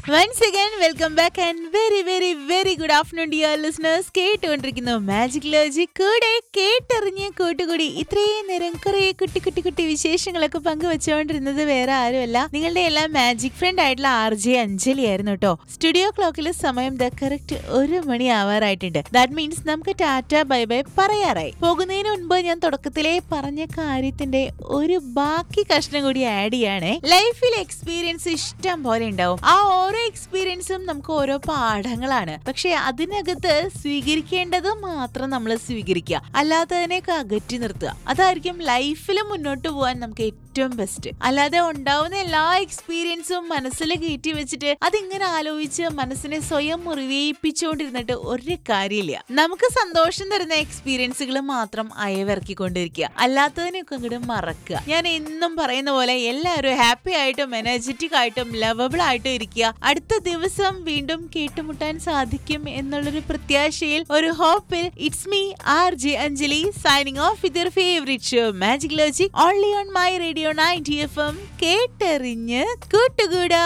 once again welcome back and very very very good afternoon dear listeners കേട്ടുകൊണ്ടിരിക്കുന്നു magic logic കൂടെ കേട്ടറിഞ്ഞ് കൂട്ടുകൂടി ഇത്രയും നേരം കുറെ കുട്ടി കുട്ടി കുട്ടി വിശേഷങ്ങളൊക്കെ പങ്കുവെച്ചുകൊണ്ടിരുന്നത് വേറെ ആരുമല്ല നിങ്ങളുടെ എല്ലാം മാജിക് ഫ്രണ്ട് ആയിട്ടുള്ള ആർ ജെ അഞ്ജലി ആയിരുന്നു കേട്ടോ സ്റ്റുഡിയോ ക്ലോക്കിൽ സമയം ദ കറക്റ്റ് ഒരു മണി ആവാറായിട്ടുണ്ട് ദാറ്റ് മീൻസ് നമുക്ക് ടാറ്റ ബൈ ബൈ പറയാറായി പോകുന്നതിന് മുൻപ് ഞാൻ തുടക്കത്തിലേ പറഞ്ഞ കാര്യത്തിന്റെ ഒരു ബാക്കി കഷ്ണം കൂടി ആഡ് ചെയ്യാണ് ലൈഫിൽ എക്സ്പീരിയൻസ് ഇഷ്ടം പോലെ ഉണ്ടാവും ആ ഓരോ എക്സ്പീരിയൻസും നമുക്ക് ഓരോ പാഠങ്ങളാണ് പക്ഷെ അതിനകത്ത് സ്വീകരിക്കേണ്ടത് മാത്രം നമ്മൾ സ്വീകരിക്കുക അല്ലാത്തതിനെയൊക്കെ അകറ്റി നിർത്തുക അതായിരിക്കും ലൈഫിൽ മുന്നോട്ട് പോകാൻ നമുക്ക് ഏറ്റവും ബെസ്റ്റ് അല്ലാതെ ഉണ്ടാവുന്ന എല്ലാ എക്സ്പീരിയൻസും മനസ്സിൽ കയറ്റി വെച്ചിട്ട് അതിങ്ങനെ ആലോചിച്ച് മനസ്സിനെ സ്വയം മുറിവേയിപ്പിച്ചുകൊണ്ടിരുന്നിട്ട് ഒരു കാര്യമില്ല നമുക്ക് സന്തോഷം തരുന്ന എക്സ്പീരിയൻസുകൾ മാത്രം അയവിറക്കിക്കൊണ്ടിരിക്കുക അല്ലാത്തതിനൊക്കെ അങ്ങോട്ട് മറക്കുക ഞാൻ എന്നും പറയുന്ന പോലെ എല്ലാവരും ഹാപ്പി ആയിട്ടും എനർജറ്റിക് ആയിട്ടും ലവബിൾ ആയിട്ടും ഇരിക്കുക അടുത്ത ദിവസം വീണ്ടും കേട്ടുമുട്ടാൻ സാധിക്കും എന്നുള്ളൊരു പ്രത്യാശയിൽ ഒരു ഹോപ്പിൽ it's me R J Anjali signing off with your favourite show magic logic only on my radio ninety F M കേട്ടെറിഞ്ഞ് കൂട്ടുകൂടാ